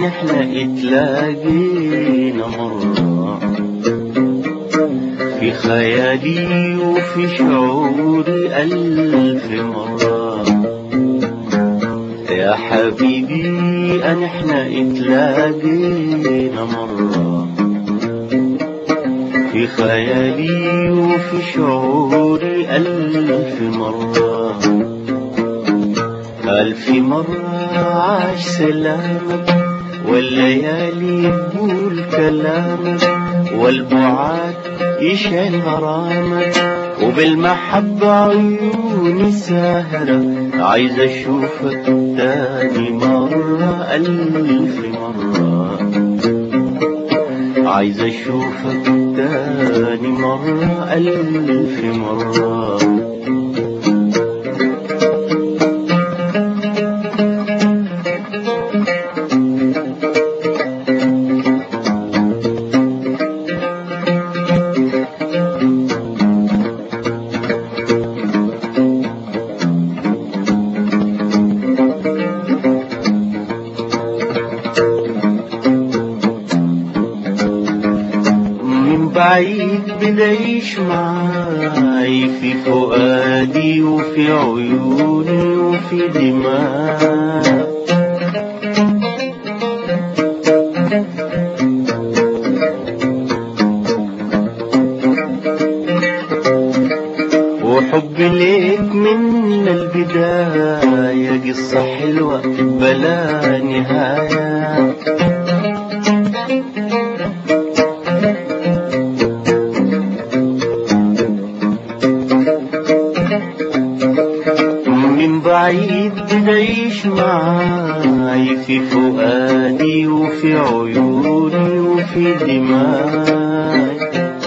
احنا اتلاقينا مرة في خيالي وفي شعوري ألف مرة يا حبيبي أن احنا اتلاقينا مرة في خيالي وفي شعوري ألف مرة ألف مرة عاش سلامك والليالي تقول كلامك والبعاد يشعل غرامك وبالمحبة عيوني ساهرة عايز أشوفك تاني مرة ألف مرة عايز أشوفك تاني مرة ألف مرة من بعيد بدايش معاي في فؤادي وفي عيوني وفي دماغي وحبي ليك من البداية قصة حلوة بلا نهاية من بعيد بدايش معاي في فؤادي وفي عيوني وفي دماغي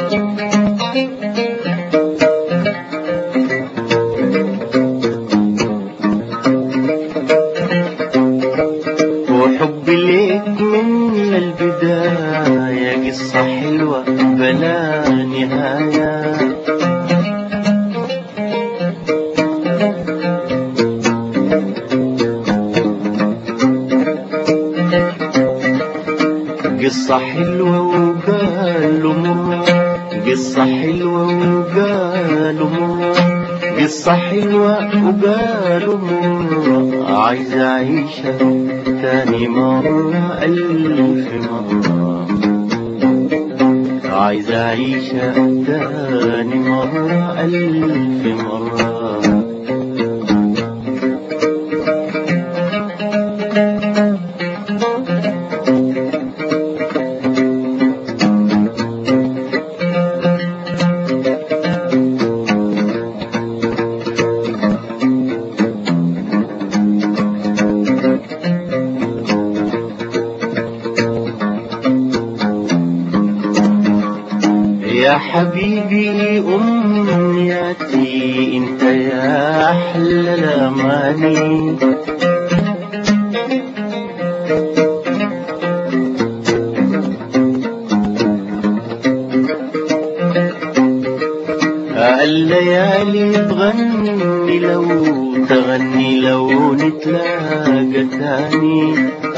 وحبي ليك من البداية قصة حلوة بلا نهاية قصة حلوة وقالوا مرة قصة حلوة وقالوا مرة قصة حلوة وقالوا مرة عايز أعيشها تاني مرة ألف مرة عايز أعيشها تاني مرة ألف مرة يا حبيبي أمنياتي انت يا أحلى الأماني الليالي تغني لو تغني لو نتلاقى تاني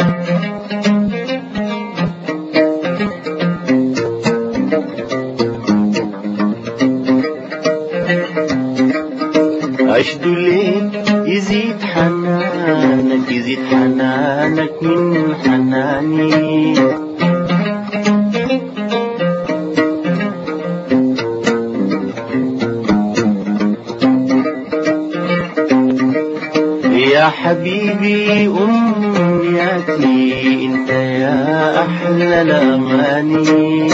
أشدو ليك يزيد حنانك يزيد حنانك من حناني يا حبيبي أمنياتي انت يا أحلى الأماني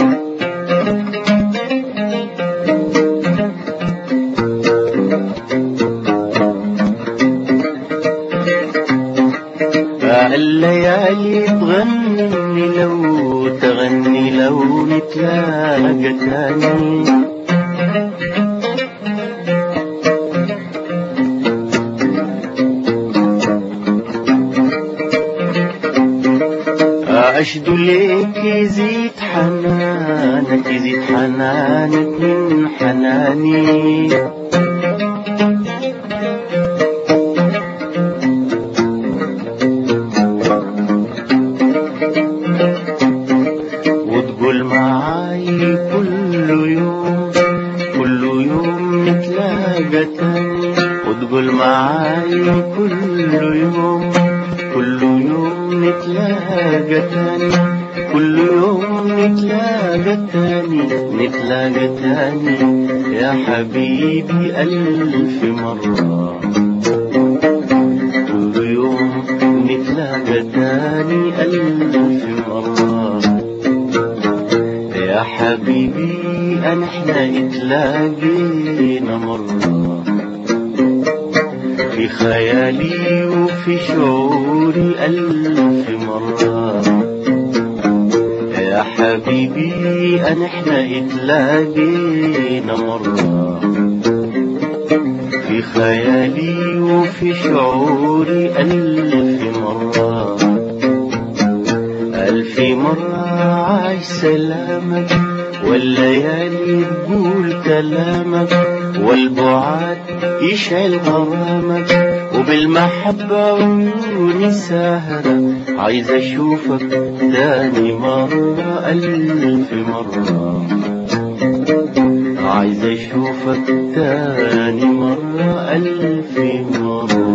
الليالي تغني لو تغني لو نتلاقى تاني أشدو ليك يزيد حنانك يزيد حنانك من حناني معاي كل يوم كل يوم نتلاقى تاني وتقول معاي كل يوم كل يوم نتلاقى تاني كل يوم نتلاقى تاني نتلاقى تاني يا حبيبي ألف مرة كل يوم نتلاقى تاني ألف مرة يا حبيبي أنا احنا اتلاقينا مرة في خيالي وفي شعوري ألف مرة يا حبيبي أنا احنا اتلاقينا مرة في خيالي وفي شعوري ألف مرة ألف مرة عايش سلامك والليالي تقول كلامك والبعاد يشعل غرامك وبالمحبة عيوني ساهرة عايز أشوفك تاني مرة ألف مرة عايز أشوفك تاني مرة ألف مرة